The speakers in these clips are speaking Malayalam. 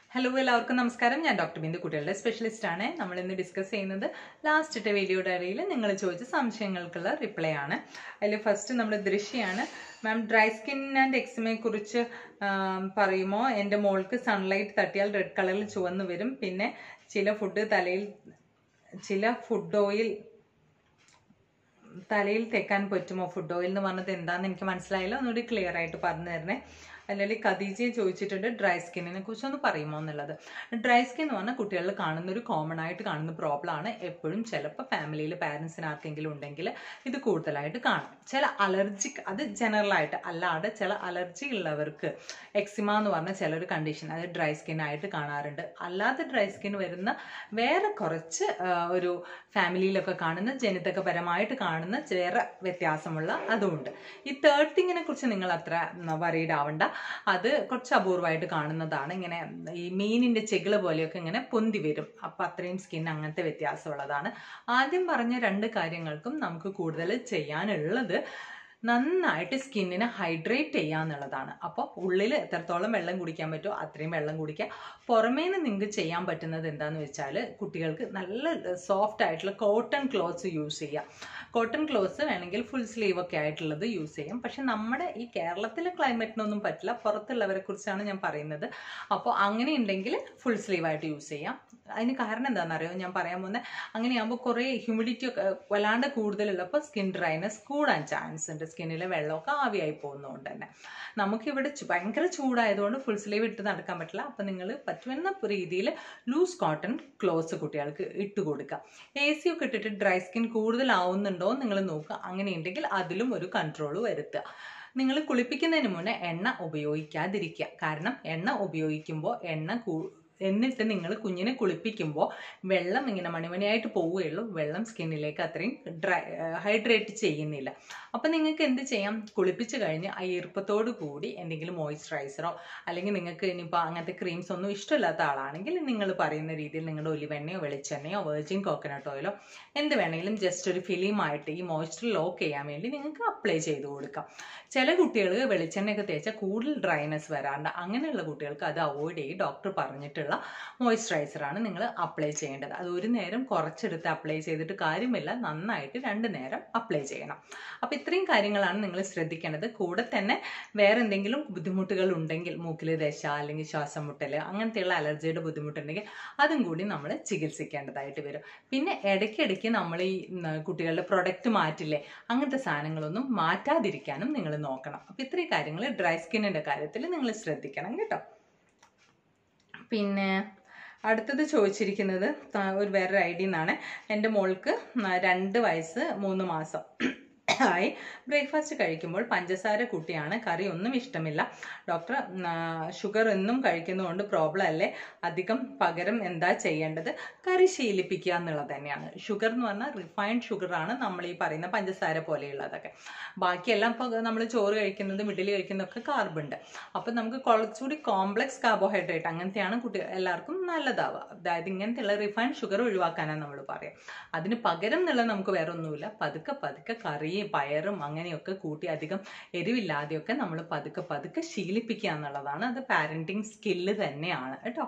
ഹലോ എല്ലാവർക്കും നമസ്കാരം ഞാൻ ഡോക്ടർ ബിന്ദു കുട്ടികളുടെ സ്പെഷ്യലിസ്റ്റ് ആണ് നമ്മൾ ഇന്ന് ഡിസ്കസ് ചെയ്യുന്നത് ലാസ്റ്റത്തെ വീഡിയോയുടെ ഇടയിൽ നിങ്ങൾ ചോദിച്ച സംശയങ്ങൾക്കുള്ള റിപ്ലൈ ആണ് അതിൽ ഫസ്റ്റ് നമ്മൾ ദൃശ്യാണ് മാം ഡ്രൈ സ്കിൻ ആൻഡ് എക്സിമയെ കുറിച്ച് ആം, പറയുമോ എൻ്റെ മോൾക്ക് സൺലൈറ്റ് തട്ടിയാൽ റെഡ് കളറിൽ ചുവന്ന് വരും പിന്നെ ചില ഫുഡ് തലയിൽ ചില ഫുഡ് ഓയിൽ തലയിൽ തേക്കാൻ പറ്റുമോ ഫുഡ് ഓയിൽ എന്ന് പറഞ്ഞത് എന്താണെന്ന് എനിക്ക് മനസ്സിലായില്ല ഒന്നുകൂടി ക്ലിയർ ആയിട്ട് പറഞ്ഞു തരണേ അല്ലെങ്കിൽ ഖദീജയെ ചോദിച്ചിട്ടുണ്ട് ഡ്രൈ സ്കിന്നിനെ കുറിച്ച് ഒന്ന് പറയുമോ എന്നുള്ളത് ഡ്രൈ സ്കിൻ എന്ന് പറഞ്ഞാൽ കുട്ടികളിൽ കാണുന്ന ഒരു കോമൺ ആയിട്ട് കാണുന്ന പ്രോബ്ലം ആണ് എപ്പോഴും ചിലപ്പോൾ ഫാമിലിയിൽ പാരൻസിന് ആർക്കെങ്കിലും ഉണ്ടെങ്കിൽ ഇത് കൂടുതലായിട്ട് കാണും ചില അലർജിക് അത് ജനറൽ ആയിട്ട് അല്ലാതെ ചില അലർജി ഉള്ളവർക്ക് എക്സിമ എന്ന് പറഞ്ഞ ചിലൊരു കണ്ടീഷൻ അത് ഡ്രൈ സ്കിൻ ആയിട്ട് കാണാറുണ്ട് അല്ലാതെ ഡ്രൈ സ്കിൻ വരുന്ന വേറെ കുറച്ച് ആ, ഒരു ഫാമിലിയിലൊക്കെ കാണുന്ന ജനിതകപരമായിട്ട് കാണുന്ന വേറെ വ്യത്യാസമുള്ള അതുമുണ്ട് ഈ തേർട്ടിങ്ങിനെ കുറിച്ച് നിങ്ങൾ അത്ര വറീഡ് ആവണ്ട അത് കുറച്ച് അപൂർവമായിട്ട് കാണുന്നതാണ് ഇങ്ങനെ ഈ മീനിന്റെ ചെകിള് പോലെയൊക്കെ ഇങ്ങനെ പൊന്തി വരും അപ്പം അത്രയും സ്കിൻ അങ്ങനത്തെ വ്യത്യാസമുള്ളതാണ് ആദ്യം പറഞ്ഞ രണ്ട് കാര്യങ്ങൾക്കും നമുക്ക് കൂടുതൽ ചെയ്യാനുള്ളത് നന്നായിട്ട് സ്കിന്നിനെ ഹൈഡ്രേറ്റ് ചെയ്യുക എന്നുള്ളതാണ് അപ്പോൾ ഉള്ളിൽ എത്രത്തോളം വെള്ളം കുടിക്കാൻ പറ്റുമോ അത്രയും വെള്ളം കുടിക്കുക പുറമേ നിന്ന് നിങ്ങൾക്ക് ചെയ്യാൻ പറ്റുന്നത് എന്താണെന്ന് വെച്ചാൽ കുട്ടികൾക്ക് നല്ല സോഫ്റ്റ് ആയിട്ടുള്ള കോട്ടൺ ക്ലോത്ത്സ് യൂസ് ചെയ്യുക കോട്ടൺ ക്ലോത്ത്സ് വേണമെങ്കിൽ ഫുൾ സ്ലീവ് ഒക്കെ ആയിട്ടുള്ളത് യൂസ് ചെയ്യാം പക്ഷെ നമ്മുടെ ഈ കേരളത്തിലെ ക്ലൈമറ്റിനൊന്നും പറ്റില്ല പുറത്തുള്ളവരെ കുറിച്ചാണ് ഞാൻ പറയുന്നത് അപ്പോൾ അങ്ങനെ ഉണ്ടെങ്കിൽ ഫുൾ സ്ലീവ് ആയിട്ട് യൂസ് ചെയ്യാം അതിന് കാരണം എന്താണെന്നറിയോ ഞാൻ പറയാൻ പോകുന്നത് അങ്ങനെയാകുമ്പോൾ കുറേ ഹ്യൂമിഡിറ്റി ഒക്കെ വല്ലാണ്ട് കൂടുതലുള്ളപ്പോൾ സ്കിൻ ഡ്രൈനസ് കൂടാൻ ചാൻസ് ഉണ്ട് സ്കിന്നിലെ വെള്ളമൊക്കെ ആവിയായി പോകുന്നതുകൊണ്ട് തന്നെ നമുക്കിവിടെ ചു- ഭയങ്കര ചൂടായതുകൊണ്ട് ഫുൾ സ്ലീവ് ഇട്ട് നടക്കാൻ പറ്റില്ല അപ്പം നിങ്ങൾ പറ്റുന്ന രീതിയിൽ ലൂസ് കോട്ടൺ ക്ലോത്ത്സ് കുട്ടികൾക്ക് ഇട്ട് കൊടുക്കുക എ സി ഒക്കെ ഇട്ടിട്ട് ഡ്രൈ സ്കിൻ കൂടുതലാവുന്നുണ്ടോ നിങ്ങൾ നോക്കുക അങ്ങനെയുണ്ടെങ്കിൽ അതിലും ഒരു കൺട്രോൾ വരുത്തുക നിങ്ങൾ കുളിപ്പിക്കുന്നതിന് മുന്നേ എണ്ണ ഉപയോഗിക്കാതിരിക്കുക കാരണം എണ്ണ ഉപയോഗിക്കുമ്പോൾ എണ്ണ കൂ എന്നിട്ട് നിങ്ങൾ കുഞ്ഞിനെ കുളിപ്പിക്കുമ്പോൾ വെള്ളം ഇങ്ങനെ മണിമണിയായിട്ട് പോവുകയുള്ളൂ വെള്ളം സ്കിന്നിലേക്ക് അത്രയും ഡ്രൈ ഹൈഡ്രേറ്റ് ചെയ്യുന്നില്ല അപ്പം നിങ്ങൾക്ക് എന്ത് ചെയ്യാം കുളിപ്പിച്ച് കഴിഞ്ഞ് ആ ഈർപ്പത്തോടു കൂടി എന്തെങ്കിലും മോയ്സ്ചറൈസറോ അല്ലെങ്കിൽ നിങ്ങൾക്ക് ഇനിയിപ്പോൾ അങ്ങനത്തെ ക്രീംസ് ഒന്നും ഇഷ്ടമില്ലാത്ത ആളാണെങ്കിൽ നിങ്ങൾ പറയുന്ന രീതിയിൽ നിങ്ങളുടെ ഒലിവെണ്ണയോ വെളിച്ചെണ്ണയോ വെർജിൻ കോക്കനട്ട് ഓയിലോ എന്ത് വേണമെങ്കിലും ജസ്റ്റ് ഒരു ഫിലിമായിട്ട് ഈ മോയ്സ്ചർ ലോക്ക് ചെയ്യാൻ വേണ്ടി നിങ്ങൾക്ക് അപ്ലൈ ചെയ്ത് കൊടുക്കാം ചില കുട്ടികൾ വെളിച്ചെണ്ണയൊക്കെ തേച്ചാൽ കൂടുതൽ ഡ്രൈനെസ് വരാറുണ്ട് അങ്ങനെയുള്ള കുട്ടികൾക്ക് അത് അവോയ്ഡ് ചെയ്ത് ഡോക്ടർ പറഞ്ഞിട്ടുള്ള മോയ്സ്ചറൈസറാണ് നിങ്ങൾ അപ്ലൈ ചെയ്യേണ്ടത് അത് ഒരു നേരം കുറച്ചെടുത്ത് അപ്ലൈ ചെയ്തിട്ട് കാര്യമില്ല നന്നായിട്ട് രണ്ട് നേരം അപ്ലൈ ചെയ്യണം അപ്പോൾ ഇത്രയും കാര്യങ്ങളാണ് നിങ്ങൾ ശ്രദ്ധിക്കേണ്ടത് കൂടെ തന്നെ വേറെ എന്തെങ്കിലും ബുദ്ധിമുട്ടുകൾ ഉണ്ടെങ്കിൽ മൂക്കിൽ ദശ അല്ലെങ്കിൽ ശ്വാസം മുട്ടൽ അങ്ങനത്തെയുള്ള അലർജിയുടെ ബുദ്ധിമുട്ടുണ്ടെങ്കിൽ അതും കൂടി നമ്മൾ ചികിത്സിക്കേണ്ടതായിട്ട് വരും പിന്നെ ഇടയ്ക്കിടയ്ക്ക് നമ്മൾ ഈ ഉം, കുട്ടികളുടെ പ്രൊഡക്റ്റ് മാറ്റില്ലേ അങ്ങനത്തെ സാധനങ്ങളൊന്നും മാറ്റാതിരിക്കാനും നിങ്ങൾ നോക്കണം അപ്പോൾ ഇത്രയും കാര്യങ്ങൾ ഡ്രൈ സ്കിന്നിൻ്റെ കാര്യത്തിൽ നിങ്ങൾ ശ്രദ്ധിക്കണം കേട്ടോ പിന്നെ അടുത്തത് ചോദിച്ചിരിക്കുന്നത് ത- ഒരു വേറൊരു ഐ ഡി നിന്നാണ് എൻ്റെ മോൾക്ക് ന- രണ്ട് വയസ്സ് മൂന്ന് മാസം ആയി ബ്രേക്ക്ഫാസ്റ്റ് കഴിക്കുമ്പോൾ പഞ്ചസാര കൂട്ടിയാണ് കറി ഒന്നും ഇഷ്ടമില്ല ഡോക്ടർ ഷുഗർ എന്നും കഴിക്കുന്നതുകൊണ്ട് പ്രോബ്ലം അല്ലേ അധികം പകരം എന്താ ചെയ്യേണ്ടത് കറി ശീലിപ്പിക്കുക എന്നുള്ളത് തന്നെയാണ് ഷുഗർ എന്ന് പറഞ്ഞാൽ റിഫൈൻഡ് ഷുഗറാണ് നമ്മൾ ഈ പറയുന്ന പഞ്ചസാര പോലെയുള്ളതൊക്കെ ബാക്കിയെല്ലാം ഇപ്പോൾ നമ്മൾ ചോറ് കഴിക്കുന്നത് മിഡിൽ കഴിക്കുന്നതൊക്കെ കാർബുണ്ട് അപ്പം നമുക്ക് കുറച്ചുകൂടി കോംപ്ലക്സ് കാർബോഹൈഡ്രേറ്റ് അങ്ങനത്തെയാണ് കുട്ടി എല്ലാവർക്കും നല്ലതാവുക അതായത് ഇങ്ങനത്തെയുള്ള റിഫൈൻഡ് ഷുഗർ ഒഴിവാക്കാനാണ് നമ്മൾ പറയുക അതിന് പകരം എന്നുള്ള നമുക്ക് വേറെ ഒന്നുമില്ല പതുക്കെ പതുക്കെ കറിയും പയറും അങ്ങനെയൊക്കെ കൂട്ടി അധികം എരിവില്ലാതെയൊക്കെ നമ്മൾ പതുക്കെ പതുക്കെ ശീലിപ്പിക്കുക എന്നുള്ളതാണ് അത് പാരൻറ്റിങ് സ്കില്ല് തന്നെയാണ് കേട്ടോ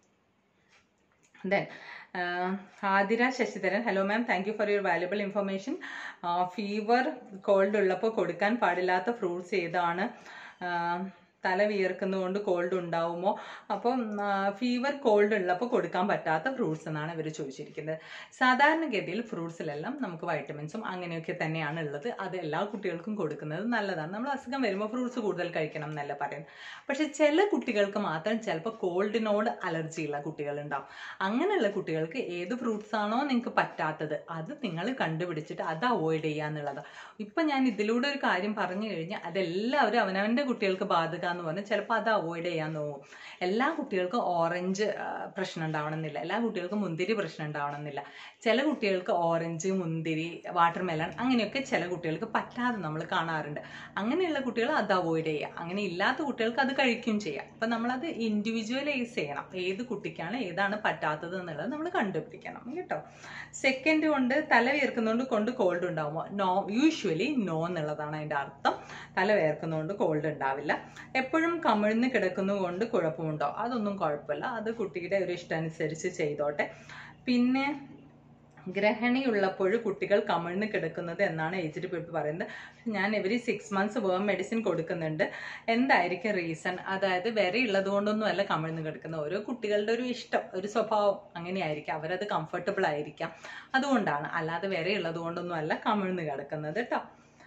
then Athira Sasidharan hello ma'am thank you for your valuable information fever cold ഉള്ളപ്പോൾ കൊടുക്കാൻ പാടില്ലാത്ത ഫ്രൂട്ട്സ് ഏതാണ് ആഹ് തല വിയർക്കുന്നതുകൊണ്ട് കോൾഡ് ഉണ്ടാവുമോ അപ്പം ഫീവർ കോൾഡ് ഉള്ളപ്പോൾ കൊടുക്കാൻ പറ്റാത്ത ഫ്രൂട്ട്സ് എന്നാണ് ഇവർ ചോദിച്ചിരിക്കുന്നത് സാധാരണഗതിയിൽ ഫ്രൂട്ട്സിലെല്ലാം നമുക്ക് വൈറ്റമിൻസും അങ്ങനെയൊക്കെ തന്നെയാണ് ഉള്ളത് അത് എല്ലാ കുട്ടികൾക്കും കൊടുക്കുന്നത് നല്ലതാണ് നമ്മൾ അസുഖം വരുമ്പോൾ ഫ്രൂട്ട്സ് കൂടുതൽ കഴിക്കണം എന്നല്ല പറയുന്നത് പക്ഷെ ചില കുട്ടികൾക്ക് മാത്രം ചിലപ്പോൾ കോൾഡിനോട് അലർജി ഉള്ള കുട്ടികളുണ്ടാവും അങ്ങനെയുള്ള കുട്ടികൾക്ക് ഏത് ഫ്രൂട്ട്സ് ആണോ നിങ്ങൾക്ക് പറ്റാത്തത് അത് നിങ്ങൾ കണ്ടുപിടിച്ചിട്ട് അത് അവോയ്ഡ് ചെയ്യുക എന്നുള്ളതാണ് ഇപ്പം ഞാൻ ഇതിലൂടെ ഒരു കാര്യം പറഞ്ഞു കഴിഞ്ഞാൽ അതെല്ലാവരും അവനവൻ്റെ കുട്ടികൾക്ക് ബാധക എന്ന് പറഞ്ഞാൽ ചിലപ്പോൾ അത് അവോയ്ഡ് ചെയ്യാൻ തോന്നും എല്ലാ കുട്ടികൾക്കും ഓറഞ്ച് ആ, പ്രശ്നം ഉണ്ടാവണമെന്നില്ല എല്ലാ കുട്ടികൾക്കും മുന്തിരി പ്രശ്നം ഉണ്ടാവണമെന്നില്ല ചില കുട്ടികൾക്ക് ഓറഞ്ച് മുന്തിരി വാട്ടർ മെലൺ അങ്ങനെയൊക്കെ ചില കുട്ടികൾക്ക് പറ്റാതെ നമ്മൾ കാണാറുണ്ട് അങ്ങനെയുള്ള കുട്ടികൾ അത് അവോയ്ഡ് ചെയ്യുക അങ്ങനെ ഇല്ലാത്ത കുട്ടികൾക്ക് അത് കഴിക്കുകയും ചെയ്യാം അപ്പം നമ്മളത് ഇൻഡിവിജ്വലൈസ് ചെയ്യണം ഏത് കുട്ടിക്കാണ് ഏതാണ് പറ്റാത്തത് എന്നുള്ളത് നമ്മൾ കണ്ടുപിടിക്കണം കേട്ടോ സെക്കൻഡ് കൊണ്ട് തല വിയർക്കുന്നതുകൊണ്ട് കൊണ്ട് കോൾഡ് ഉണ്ടാവുമോ നോ യൂഷ്വലി നോ എന്നുള്ളതാണ് അതിൻ്റെ അർത്ഥം തല വിയർക്കുന്നതുകൊണ്ട് കോൾഡ് ഉണ്ടാവില്ല എപ്പോഴും കമിഴ്ന്ന് കിടക്കുന്നതുകൊണ്ട് കുഴപ്പമുണ്ടോ അതൊന്നും കുഴപ്പമില്ല അത് കുട്ടിയുടെ ഒരു ഇഷ്ടമനുസരിച്ച് ചെയ്തോട്ടെ പിന്നെ ഗ്രഹണിയുള്ളപ്പോൾ കുട്ടികൾ കമിഴ്ന്ന് കിടക്കുന്നത് എന്നാണ് ഏജ്ഡ് പീപ്പിൾ പറയുന്നത് ഞാൻ every six months worm medicine കൊടുക്കുന്നുണ്ട് എന്തായിരിക്കും റീസൺ അതായത് വിര ഉള്ളത് കൊണ്ടൊന്നും അല്ല കമിഴ്ന്ന് കിടക്കുന്നത് ഓരോ കുട്ടികളുടെ ഒരു ഇഷ്ടം ഒരു സ്വഭാവം അങ്ങനെയായിരിക്കാം അവരത് കംഫർട്ടബിൾ ആയിരിക്കാം അതുകൊണ്ടാണ് അല്ലാതെ വിര ഉള്ളത് കൊണ്ടൊന്നും അല്ല കമിഴ്ന്ന് കിടക്കുന്നത് കേട്ടോ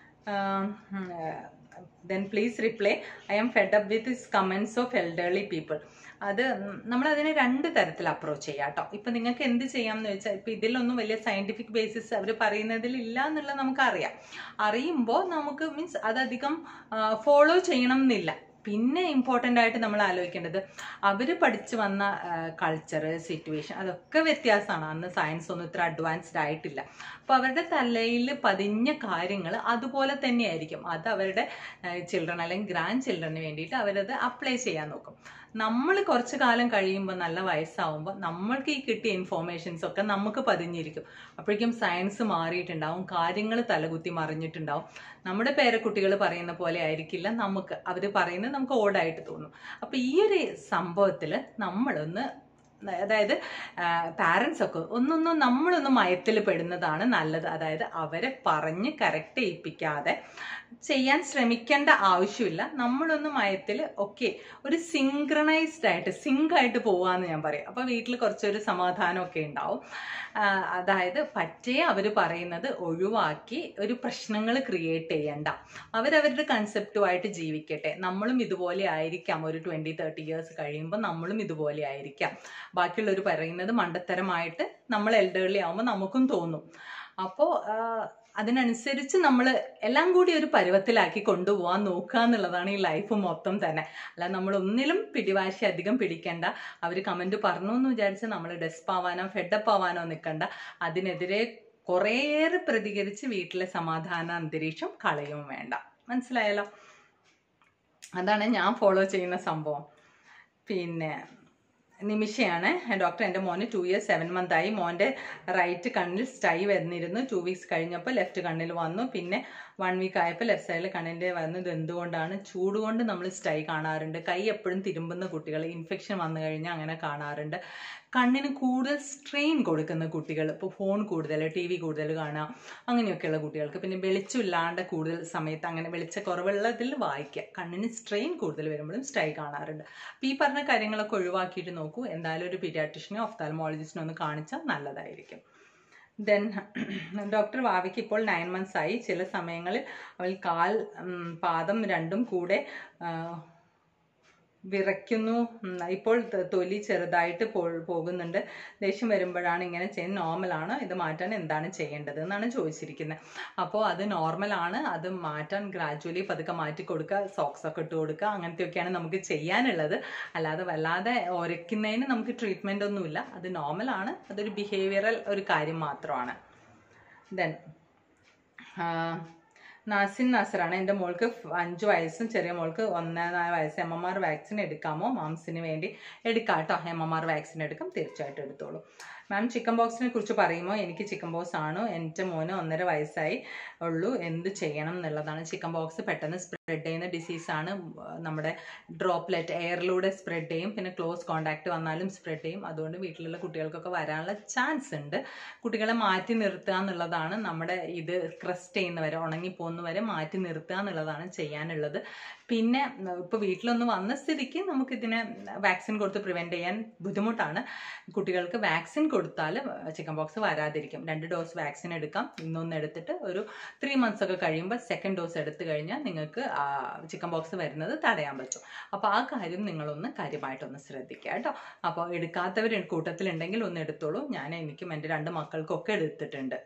then please reply I'm fed up with this comments of elderly people അത് നമ്മൾ അതിനെ രണ്ട് തരത്തിൽ അപ്രോച്ച് ചെയ്യാം കേട്ടോ ഇപ്പൊ നിങ്ങൾക്ക് എന്ത് ചെയ്യാമെന്ന് വെച്ചാൽ ഇപ്പൊ ഇതിലൊന്നും വലിയ സയന്റിഫിക് ബേസിസ് അവർ പറയുന്നതിൽ ഇല്ല എന്നുള്ളത് നമുക്കറിയാം അറിയുമ്പോൾ നമുക്ക് മീൻസ് അതധികം ഫോളോ ചെയ്യണം എന്നില്ല പിന്നെ ഇമ്പോർട്ടൻ്റ് ആയിട്ട് നമ്മൾ ആലോചിക്കേണ്ടത് അവർ പഠിച്ചു വന്ന കൾച്ചർ സിറ്റുവേഷൻ അതൊക്കെ വ്യത്യാസമാണ് അന്ന് സയൻസ് ഒന്നും ഇത്ര അഡ്വാൻസ്ഡ് ആയിട്ടില്ല അപ്പോൾ അവരുടെ തലയിൽ പതിഞ്ഞ കാര്യങ്ങൾ അതുപോലെ തന്നെയായിരിക്കും അത് അവരുടെ ചിൽഡ്രൻ അല്ലെങ്കിൽ ഗ്രാൻഡ് ചിൽഡ്രന് വേണ്ടിയിട്ട് അവരത് അപ്ലൈ ചെയ്യാൻ നോക്കും നമ്മൾ കുറച്ച് കാലം കഴിയുമ്പോൾ നല്ല വയസ്സാവുമ്പോൾ നമ്മൾക്ക് ഈ കിട്ടിയ ഇൻഫോർമേഷൻസ് ഒക്കെ നമുക്ക് പതിഞ്ഞിരിക്കും അപ്പോഴേക്കും സയൻസ് മാറിയിട്ടുണ്ടാവും കാര്യങ്ങൾ തലകുത്തി മറിഞ്ഞിട്ടുണ്ടാവും നമ്മുടെ പേരക്കുട്ടികൾ പറയുന്ന പോലെ ആയിരിക്കില്ല നമുക്ക് അവർ പറയുന്നത് നമുക്ക് ഓടായിട്ട് തോന്നും അപ്പോൾ ഈ ഒരു സംഭവത്തിൽ നമ്മളൊന്ന് അതായത് പാരൻസ് ഒക്കെ ഒന്നൊന്നും നമ്മളൊന്ന് മയത്തിൽ പെടുന്നതാണ് നല്ലത് അതായത് അവരെ പറഞ്ഞ് കറക്റ്റ് ചെയ്യിപ്പിക്കാതെ ചെയ്യാൻ ശ്രമിക്കേണ്ട ആവശ്യമില്ല നമ്മളൊന്ന് മയത്തിൽ ഓക്കെ ഒരു സിങ്ക്രണൈസ്ഡ് ആയിട്ട് സിങ്ക് ആയിട്ട് പോവാന്ന് ഞാൻ പറയും അപ്പോൾ വീട്ടിൽ കുറച്ചൊരു സമാധാനമൊക്കെ ഉണ്ടാവും അതായത് പറ്റേ അവർ പറയുന്നത് ഒഴിവാക്കി ഒരു പ്രശ്നങ്ങൾ ക്രിയേറ്റ് ചെയ്യണ്ട അവരവരുടെ കൺസെപ്റ്റുമായിട്ട് ജീവിക്കട്ടെ നമ്മളും ഇതുപോലെ ആയിരിക്കാം ഒരു ട്വൻറ്റി തേർട്ടി ഇയേഴ്സ് കഴിയുമ്പോൾ നമ്മളും ഇതുപോലെ ആയിരിക്കാം ബാക്കിയുള്ളവർ പറയുന്നത് മണ്ടത്തരമായിട്ട് നമ്മൾ എൽഡേർലി ആവുമ്പോൾ നമുക്കും തോന്നും അപ്പോൾ അതിനനുസരിച്ച് നമ്മൾ എല്ലാം കൂടി ഒരു പരുവത്തിലാക്കി കൊണ്ടുപോകാൻ നോക്കുക എന്നുള്ളതാണ് ഈ ലൈഫ് മൊത്തം തന്നെ അല്ല നമ്മൾ ഒന്നിലും പിടിവാശി അധികം പിടിക്കേണ്ട അവർ കമൻറ്റ് പറഞ്ഞു എന്ന് വിചാരിച്ച് നമ്മൾ ഡെസ്പ് ആവാനോ ഫെഡപ്പ് ആവാനോ നിൽക്കണ്ട അതിനെതിരെ കുറേയേറെ പ്രതികരിച്ച് വീട്ടിലെ സമാധാന അന്തരീക്ഷം കളയും വേണ്ട മനസ്സിലായല്ലോ അതാണ് ഞാൻ ഫോളോ ചെയ്യുന്ന സംഭവം പിന്നെ നിമിഷയാണ് ഡോക്ടർ എൻ്റെ മോന് ടു ഇയേഴ്സ് സെവൻ മന്ത് ആയി മോൻ്റെ റൈറ്റ് കണ്ണിൽ സ്റ്റൈ വന്നിരുന്നു ടു വീക്സ് കഴിഞ്ഞപ്പോൾ ലെഫ്റ്റ് കണ്ണിൽ വന്നു പിന്നെ വൺ വീക്ക് ആയപ്പോൾ ലെഫ്റ്റ് സൈഡിൽ കണ്ണിൻ്റെ വന്നത് എന്തുകൊണ്ടാണ് ചൂട് കൊണ്ട് നമ്മൾ സ്റ്റൈ കാണാറുണ്ട് കൈ എപ്പോഴും തിരുമ്പുന്ന കുട്ടികൾ ഇൻഫെക്ഷൻ വന്നു കഴിഞ്ഞാൽ അങ്ങനെ കാണാറുണ്ട് കണ്ണിന് കൂടുതൽ സ്ട്രെയിൻ കൊടുക്കുന്ന കുട്ടികൾ ഇപ്പോൾ ഫോൺ കൂടുതൽ ടി വി കൂടുതൽ കാണുക അങ്ങനെയൊക്കെയുള്ള കുട്ടികൾക്ക് പിന്നെ വെളിച്ചമില്ലാണ്ട് കൂടുതൽ സമയത്ത് അങ്ങനെ വെളിച്ചക്കുറവുള്ളതിൽ വായിക്കുക കണ്ണിന് സ്ട്രെയിൻ കൂടുതൽ വരുമ്പോഴും സ്റ്റൈ കാണാറുണ്ട് അപ്പോൾ ഈ പറഞ്ഞ കാര്യങ്ങളൊക്കെ ഒഴിവാക്കിയിട്ട് നോക്കൂ എന്തായാലും ഒരു പീഡിയാട്രിഷനോ ഒഫ്താൽമോളജിസ്റ്റിനോ ഒന്ന് കാണിച്ചാൽ നല്ലതായിരിക്കും ദെൻ ഡോക്ടർ വാവിക്ക് ഇപ്പോൾ നയൻ മന്ത്സ് ആയി ചില സമയങ്ങളിൽ അവൾ കാൽ പാദം രണ്ടും കൂടെ വിറയ്ക്കുന്നു ഇപ്പോൾ തൊലി ചെറുതായിട്ട് പോകുന്നുണ്ട് ദേഷ്യം വരുമ്പോഴാണ് ഇങ്ങനെ ചെയ്യുന്നത് നോർമലാണ് ഇത് മാറ്റാൻ എന്താണ് ചെയ്യേണ്ടത് എന്നാണ് ചോദിച്ചിരിക്കുന്നത് അപ്പോൾ അത് നോർമലാണ് അത് മാറ്റാൻ ഗ്രാജുവലി പതുക്കെ മാറ്റി കൊടുക്കുക സോക്സ് ഒക്കെ ഇട്ട് കൊടുക്കുക അങ്ങനത്തെയൊക്കെയാണ് നമുക്ക് ചെയ്യാനുള്ളത് അല്ലാതെ വല്ലാതെ ഒരയ്ക്കുന്നതിന് നമുക്ക് ട്രീറ്റ്മെൻ്റ് ഒന്നുമില്ല അത് നോർമലാണ് അതൊരു ബിഹേവിയറൽ ഒരു കാര്യം മാത്രമാണ് ദെൻ നാസിൻ നാസറാണ് എൻ്റെ മോൾക്ക് അഞ്ച് വയസ്സും ചെറിയ മോൾക്ക് ഒന്നര വയസ്സ് എം എം ആർ വാക്സിൻ എടുക്കാമോ മാംസിന് വേണ്ടി എടുക്കാം കേട്ടോ എം എം ആർ വാക്സിൻ എടുക്കാം തീർച്ചയായിട്ടും എടുത്തോളൂ മാം ചിക്കൻ ബോക്സിനെ കുറിച്ച് പറയുമ്പോൾ എനിക്ക് ചിക്കൻ ബോക്സ് ആണ് എൻ്റെ മോന് ഒന്നര വയസ്സായി ഉള്ളൂ എന്ത് ചെയ്യണം എന്നുള്ളതാണ് ചിക്കൻ ബോക്സ് പെട്ടെന്ന് സ്പ്രെഡ് ചെയ്യുന്ന ഡിസീസാണ് നമ്മുടെ ഡ്രോപ്ലെറ്റ് എയറിലൂടെ സ്പ്രെഡ് ചെയ്യും പിന്നെ ക്ലോസ് കോണ്ടാക്ട് വന്നാലും സ്പ്രെഡ് ചെയ്യും അതുകൊണ്ട് വീട്ടിലുള്ള കുട്ടികൾക്കൊക്കെ വരാനുള്ള ചാൻസ് ഉണ്ട് കുട്ടികളെ മാറ്റി നിർത്തുക എന്നുള്ളതാണ് നമ്മുടെ ഇത് ക്രസ്റ്റ് ചെയ്യുന്നവരെ ഉണങ്ങിപ്പോകുന്നവരെ മാറ്റി നിർത്തുക എന്നുള്ളതാണ് ചെയ്യാനുള്ളത് പിന്നെ ഇപ്പോൾ വീട്ടിലൊന്ന് വന്ന സ്ഥിതിക്ക് നമുക്കിതിനെ വാക്സിൻ കൊടുത്ത് പ്രിവെൻറ്റ് ചെയ്യാൻ ബുദ്ധിമുട്ടാണ് കുട്ടികൾക്ക് വാക്സിൻ കൊടുത്താൽ ചിക്കൻ ബോക്സ് വരാതിരിക്കും രണ്ട് ഡോസ് വാക്സിൻ എടുക്കാം ഇന്നൊന്ന് എടുത്തിട്ട് ഒരു ത്രീ മന്ത്സ് ഒക്കെ കഴിയുമ്പോൾ സെക്കൻഡ് ഡോസ് എടുത്തു കഴിഞ്ഞാൽ നിങ്ങൾക്ക് ചിക്കൻ ബോക്സ് വരുന്നത് തടയാൻ പറ്റും അപ്പോൾ ആ കാര്യം നിങ്ങളൊന്ന് കാര്യമായിട്ടൊന്ന് ശ്രദ്ധിക്കുക കേട്ടോ അപ്പോൾ എടുക്കാത്തവർ കൂട്ടത്തിലുണ്ടെങ്കിൽ ഒന്ന് എടുത്തോളൂ ഞാൻ എനിക്കും എൻ്റെ രണ്ട് മക്കൾക്കൊക്കെ എടുത്തിട്ടുണ്ട്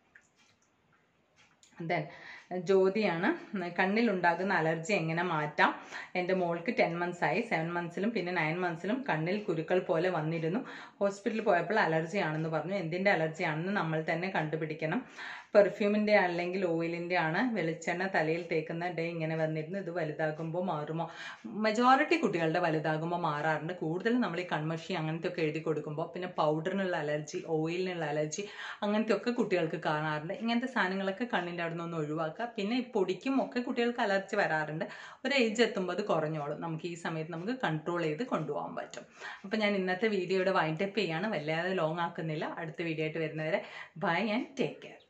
ദെൻ ജ്യോതിയാണ് കണ്ണിലുണ്ടാകുന്ന അലർജി എങ്ങനെ മാറ്റാം എൻ്റെ മോൾക്ക് ടെൻ മന്ത്സ് ആയി സെവൻ മന്ത്സിലും പിന്നെ നയൻ മന്ത്സിലും കണ്ണിൽ കുരുക്കൾ പോലെ വന്നിരുന്നു ഹോസ്പിറ്റലിൽ പോയപ്പോൾ അലർജി ആണെന്ന് പറഞ്ഞു എന്തിൻ്റെ അലർജി ആണെന്ന് നമ്മൾ തന്നെ കണ്ടുപിടിക്കണം പെർഫ്യൂമിൻ്റെ അല്ലെങ്കിൽ ഓയിലിൻ്റെ ആണ് വെളിച്ചെണ്ണ തലയിൽ തേക്കുന്ന ഡേ ഇങ്ങനെ വന്നിരുന്നു ഇത് വലുതാകുമ്പോൾ മാറുമോ മെജോറിറ്റി കുട്ടികളുടെ വലുതാകുമ്പോൾ മാറാറുണ്ട് കൂടുതലും നമ്മൾ ഈ കൺമഷി അങ്ങനത്തെ ഒക്കെ എഴുതി കൊടുക്കുമ്പോൾ പിന്നെ പൗഡറിനുള്ള അലർജി ഓയിലിനുള്ള അലർജി അങ്ങനത്തെ ഒക്കെ കുട്ടികൾക്ക് കാണാറുണ്ട് ഇങ്ങനത്തെ സാധനങ്ങളൊക്കെ കണ്ണിൻ്റെ അവിടെ നിന്ന് ഒഴിവാക്കുക പിന്നെ ഈ പൊടിക്കും ഒക്കെ കുട്ടികൾക്ക് അലർജി വരാറുണ്ട് ഒരു ഏജ് എത്തുമ്പോൾ അത് കുറഞ്ഞോളും നമുക്ക് ഈ സമയത്ത് നമുക്ക് കൺട്രോൾ ചെയ്ത് കൊണ്ടുപോകാൻ പറ്റും അപ്പോൾ ഞാൻ ഇന്നത്തെ വീഡിയോയുടെ വൈൻഡപ്പ് ചെയ്യാണ് വല്ലാതെ ലോങ് ആക്കുന്നില്ല അടുത്ത വീഡിയോ ആയിട്ട് വരുന്നവരെ ബൈ ആൻഡ് ടേക്ക് കെയർ